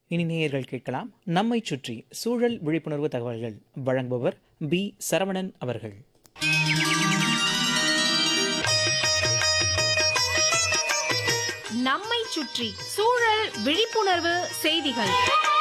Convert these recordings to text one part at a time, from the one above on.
இனி நேயர்கள் கேட்கலாம் நம்மை சுற்றி சூழல் விழிப்புணர்வு தகவல்கள் வழங்குபவர் பி சரவணன் அவர்கள் நம்மை சுற்றி சூழல் விழிப்புணர்வு செய்திகள்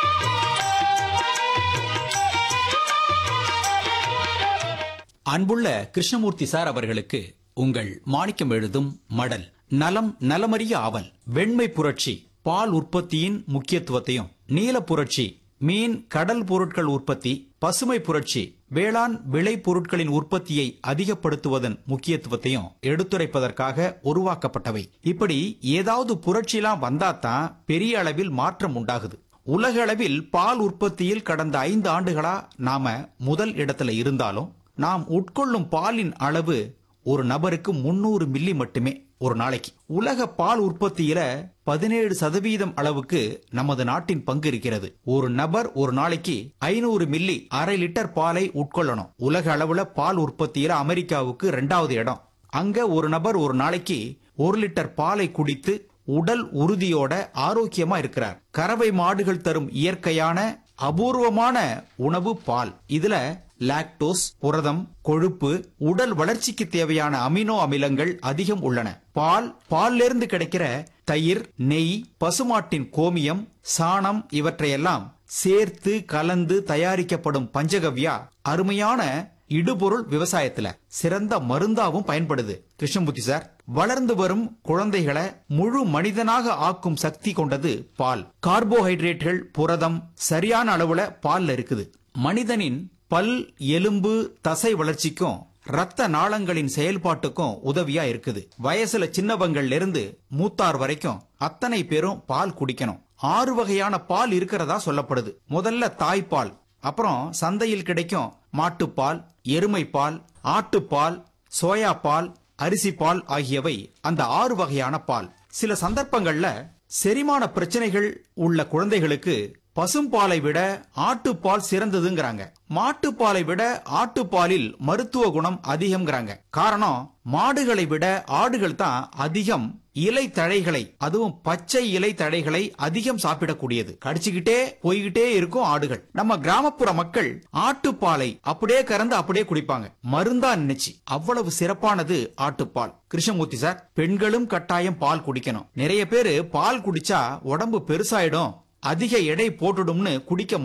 அன்புள்ள கிருஷ்ணமூர்த்தி சார் அவர்களுக்கு உங்கள் மாணிக்கம் எழுதும் மடல் நலம் நலமறிய ஆவல் வெண்மை புரட்சி பால் உற்பத்தியின் முக்கியத்துவத்தையும் நீல புரட்சி மீன் கடல் பொருட்கள் உற்பத்தி பசுமை புரட்சி வேளாண் விளை பொருட்களின் உற்பத்தியை அதிகப்படுத்துவதன் முக்கியத்துவத்தையும் எடுத்துரைப்பதற்காக உருவாக்கப்பட்டவை இப்படி ஏதாவது புரட்சிலாம் வந்தாதான் பெரிய அளவில் மாற்றம் உண்டாகுது உலக அளவில் பால் உற்பத்தியில் கடந்த ஐந்து ஆண்டுகளா நாம முதல் இடத்துல இருந்தாலும் நாம் உட்கொள்ளும் பாலின் அளவு ஒரு நபருக்கு முன்னூறு மில்லி மட்டுமே ஒரு நாளைக்கு உலக பால் உற்பத்தியில பதினேழு சதவீதம் அளவுக்கு நமது நாட்டின் பங்கு இருக்கிறது ஒரு நபர் ஒரு நாளைக்கு ஐநூறு மில்லி அரை லிட்டர் பாலை உட்கொள்ளணும் உலக அளவுல பால் உற்பத்தியில அமெரிக்காவுக்கு இரண்டாவது இடம் அங்க ஒரு நபர் ஒரு நாளைக்கு ஒரு லிட்டர் பாலை குடித்து உடல் உறுதியோட ஆரோக்கியமா இருக்கிறார் கறவை மாடுகள் தரும் இயற்கையான அபூர்வமான உணவு பால் இதுல லாக்டோஸ் புரதம் கொழுப்பு உடல் வளர்ச்சிக்கு தேவையான அமினோ அமிலங்கள் அதிகம் உள்ளன பால் பாலிலிருந்து கிடைக்கிற தயிர் நெய் பசுமாட்டின் கோமியம் சாணம் இவற்றையெல்லாம் சேர்த்து கலந்து தயாரிக்கப்படும் பஞ்சகவ்யா அருமையான இடுபொருள் விவசாயத்துல சிறந்த மருந்தாவும் பயன்படுது கிருஷ்ணமூர்த்தி சார் வளர்ந்து வரும் குழந்தைகளை முழு மனிதனாக ஆக்கும் சக்தி கொண்டது பால் கார்போஹைட்ரேட்டுகள் புரதம் சரியான அளவுல பால்ல இருக்குது மனிதனின் பல் எலும்பு தசை வளர்ச்சிக்கும் ரத்த நாளங்களின் செயல்பாட்டுக்கும் உதவியா இருக்குது வயசுல சின்னவங்கள்ல இருந்து மூத்தார் வரைக்கும் அத்தனை பேரும் பால் குடிக்கணும் ஆறு வகையான பால் இருக்கிறதா சொல்லப்படுது முதல்ல தாய்ப்பால் அப்புறம் சந்தையில் கிடைக்கும் மாட்டுப்பால் எருமைப்பால் ஆட்டுப்பால் சோயா பால் அரிசி பால் ஆகியவை அந்த ஆறு வகையான பால் சில சந்தர்ப்பங்கள்ல செரிமான பிரச்சனைகள் உள்ள குழந்தைகளுக்கு பசும்பாலை விட ஆட்டுப்பால் சிறந்ததுங்கிறாங்க மாட்டுப்பாலை விட ஆட்டுப்பாலில் மருத்துவ குணம் அதிகம்ங்கிறாங்க காரணம் மாடுகளை விட ஆடுகள் தான் அதிகம் இலை தழைகளை அதுவும் பச்சை இலை தழைகளை அதிகம் சாப்பிடக்கூடியது கடிச்சுக்கிட்டே போய்கிட்டே இருக்கும் ஆடுகள் நம்ம கிராமப்புற மக்கள் ஆட்டுப்பாலை அப்படியே கறந்து அப்படியே குடிப்பாங்க மருந்தா நினைச்சு அவ்வளவு சிறப்பானது ஆட்டுப்பால் கிருஷ்ணமூர்த்தி சார் பெண்களும் கட்டாயம் பால் குடிக்கணும் நிறைய பேரு பால் குடிச்சா உடம்பு பெருசாயிடும் அதிக எடை போட்டுடும்னு குடிக்க